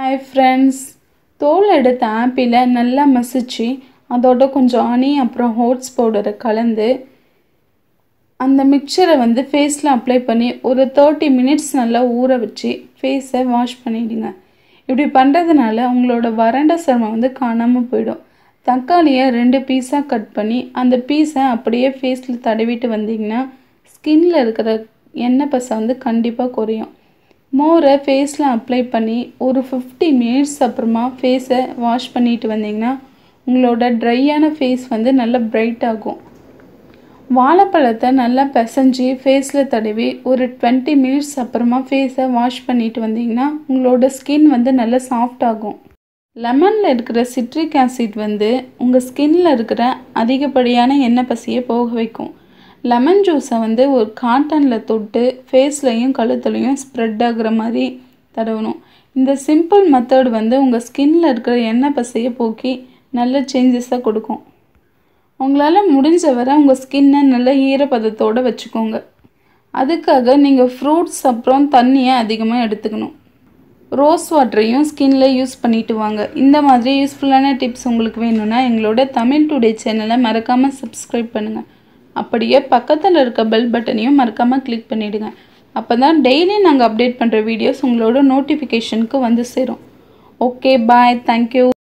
hi friends தோல் எடுத்த ஆப்பிளை நல்லா மசிச்சு அதோட கொஞ்சம் ஹனி அப்புறம் ஹோட்ஸ் பவுடரை கலந்து அந்த மிக்சரை வந்து ஃபேஸில் அப்ளை பண்ணி ஒரு தேர்ட்டி மினிட்ஸ் நல்லா ஊற வச்சு ஃபேஸை வாஷ் பண்ணிவிடுங்க இப்படி பண்ணுறதுனால உங்களோட வறண்ட சருமம் வந்து காணாமல் போயிடும் தக்காளியை ரெண்டு பீஸாக கட் பண்ணி அந்த பீஸை அப்படியே ஃபேஸில் தடவிட்டு வந்தீங்கன்னா ஸ்கின்ல இருக்கிற எண்ணெய் பசை வந்து கண்டிப்பாக குறையும் மோரை ஃபேஸில் அப்ளை பண்ணி ஒரு ஃபிஃப்டி மினிட்ஸ் அப்புறமா ஃபேஸை வாஷ் பண்ணிட்டு வந்தீங்கன்னா உங்களோட ட்ரையான ஃபேஸ் வந்து நல்லா பிரைட் ஆகும் வாழைப்பழத்தை நல்லா பிசைஞ்சு ஃபேஸில் தடவி ஒரு டுவெண்ட்டி மினிட்ஸ் அப்புறமா ஃபேஸை வாஷ் பண்ணிட்டு வந்தீங்கன்னா உங்களோட ஸ்கின் வந்து நல்லா சாஃப்ட் ஆகும் லெமனில் இருக்கிற சிட்ரிக் ஆசிட் வந்து உங்கள் ஸ்கின்னில் இருக்கிற அதிகப்படியான எண்ணெய் பசியை போக வைக்கும் லெமன் ஜூஸை வந்து ஒரு காட்டனில் தொட்டு ஃபேஸ்லையும் கழுத்துலையும் ஸ்ப்ரெட் ஆகுற மாதிரி தடவணும் இந்த சிம்பிள் மெத்தட் வந்து உங்கள் ஸ்கின்னில் இருக்கிற எண்ணெய் பசையை போக்கி நல்ல சேஞ்சஸாக கொடுக்கும் உங்களால் முடிஞ்ச வரை உங்கள் ஸ்கின்னை நல்ல ஈரப்பதத்தோடு வச்சுக்கோங்க அதுக்காக நீங்கள் ஃப்ரூட்ஸ் அப்புறம் தண்ணியை அதிகமாக எடுத்துக்கணும் ரோஸ் வாட்டரையும் ஸ்கின்ல யூஸ் பண்ணிட்டு வாங்க இந்த மாதிரி யூஸ்ஃபுல்லான டிப்ஸ் உங்களுக்கு வேணும்னா எங்களோட தமிழ் டுடே சேனலை மறக்காமல் சப்ஸ்கிரைப் பண்ணுங்கள் அப்படியே பக்கத்தில் இருக்க பெல் பட்டனையும் மறக்காமல் கிளிக் பண்ணிவிடுங்க அப்போ தான் டெய்லி நாங்கள் அப்டேட் பண்ணுற வீடியோஸ் உங்களோட நோட்டிஃபிகேஷனுக்கு வந்து சேரும் ஓகே பாய் தேங்க்யூ